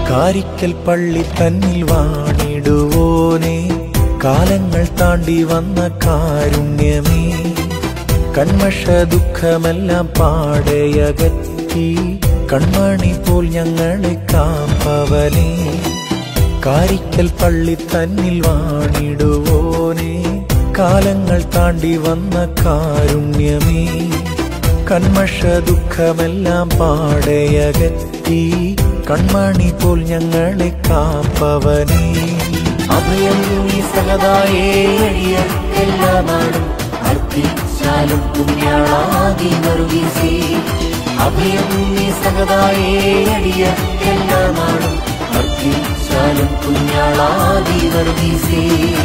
കാരിക്കൽ പള്ളി തന്നിൽ വാണിടുവോനെ കാലങ്ങൾ താണ്ടി വന്ന കാരുണ്യമേ കന്മഷ ദുഃഖമെല്ലാം പാടയകറ്റി കൺമണി പോൽ ഞങ്ങളെ കാപ്പവനെ കാരിക്കൽ പള്ളി തന്നിൽ വാണിടുവോനെ കാലങ്ങൾ താണ്ടി വന്ന കാരുണ്യമേ കന്മഷ ദുഃഖമെല്ലാം പാടയകറ്റി കൺമണി പോൽ ഞങ്ങളെ കാപ്പവനെ അഭയം നീ സഹതായേ എളിയ എല്ലാ നാടും അർപ്പിച്ചാലും പുണ്യാളാകി മറുകീസേ അഭയം നീ സഹതായേ എളിയ എല്ലാ നാടും അർപ്പിച്ചാലും പുണ്യാളാകി മറുകീസേ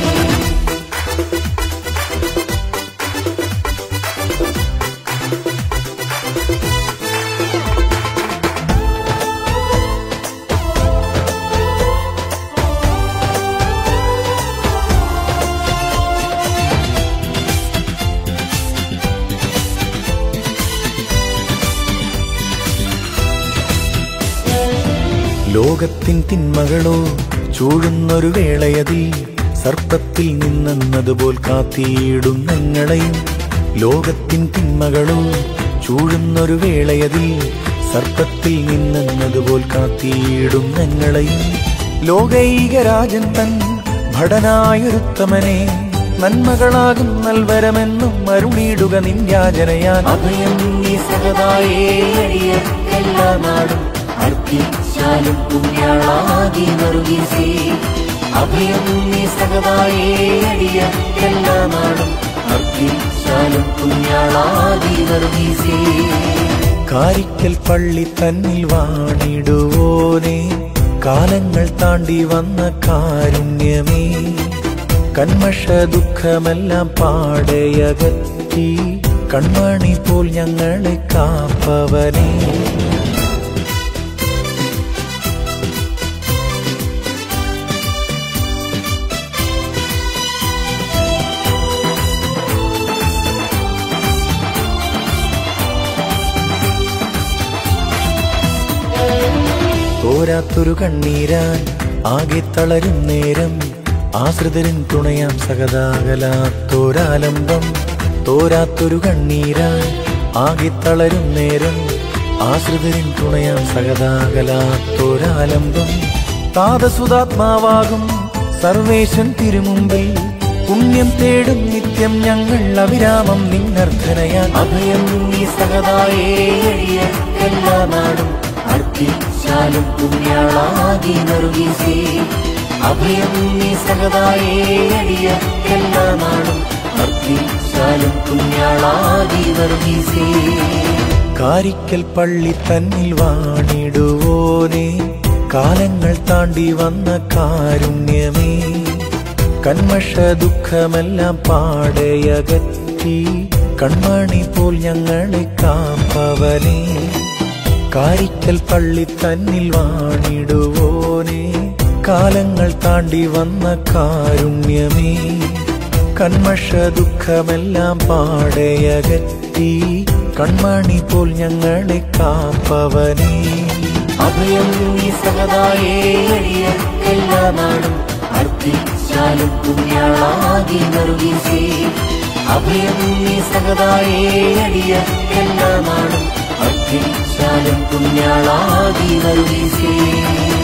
ലോകത്തിൻ തിന്മകളോ ചൂഴുന്നൊരു വേളയതിൽ സർപ്പത്തിൽ നിന്നെന്നതുപോൽ കാത്തിയിടും ഞങ്ങളെയും ലോകത്തിൻ തിന്മകളോ ചൂഴുന്നൊരു വേളയതിൽ സർപ്പത്തിൽ നിന്നെന്നതുപോൽ കാത്തിയിടും ഞങ്ങളെയും ലോകൈകരാജൻ തൻ ഭടനായൊരുത്തമനെ നന്മകളാകും നൽവരമെന്നും അരുളിയിടുക നിന്യാചനയാൻ അഭയം നീ സഹതായേ എളിയ എല്ലാ നാടും അർപ്പിച്ചാലും പുണ്യാളാകി മറുകീസേ അഭയം നീ സഹതായേ എളിയ എല്ലാ നാടും അർപ്പിച്ചാലും പുണ്യാളാകി മറുകീസേ കാരിക്കൽ പള്ളി തന്നിൽ വാണിടുവോനെ കാലങ്ങൾ താണ്ടി വന്ന കാരുണ്യമേ കന്മഷ ദുഃഖമെല്ലാം പാടയകറ്റി കൺമണി പോൽ ഞങ്ങളെ കാപ്പവനെ തോരാത്തൊരു കണ്ണീരാൻ ആകെ തളരും നേരം ആശ്രിതരിൻ തുണയാം സഹതാകലാത്തോരാലംബം തോരാത്തൊരു കണ്ണീരാൻ ആകെ തളരും നേരം ആശ്രിതരിൻ തുണയാം സഹതാകലാത്തോരാലംബം താതസുതാത്മാവാകും സർവേശൻ തിരുമുമ്പിൽ പുണ്യം തേടും നിത്യം ഞങ്ങൾ അവിരാമം നിന്നർത്ഥനയാൻ അഭയം നീ സഹതായേ എളിയ എല്ലാ നാടും അർപ്പിച്ചാലും പുണ്യാളാകി മറുകീസേ അഭയം നീ സഹതായേ എളിയ എല്ലാ നാടും അർപ്പിച്ചാലും പുണ്യാളാകി മറുകീസേ കാരിക്കൽ പള്ളി തന്നിൽ വാണിടുവോനെ കാലങ്ങൾ താണ്ടി വന്ന കാരുണ്യമേ കന്മഷ ദുഃഖമെല്ലാം പാടയകറ്റി കൺമണി പോൽ ഞങ്ങളെ കാപ്പവനെ കാരിക്കൽ പള്ളി തന്നിൽ വാണിടുവോനെ കാലങ്ങൾ താണ്ടി വന്ന കാരുണ്യമേ കന്മഷ ദുഃഖമെല്ലാം പാടയകറ്റി കൺമണി പോൽ ഞങ്ങളെ കാപ്പവനെ അഭയം നീ സഹതായേ എളിയ എല്ലാ നാടും അർപ്പിച്ചാലും പുണ്യാളാകി മറുകീസേ അഭയം നീ സഹതായേ എളിയ എല്ലാ നാടും അർപ്പിച്ചാലും പുണ്യാളാകി മറുകീസേ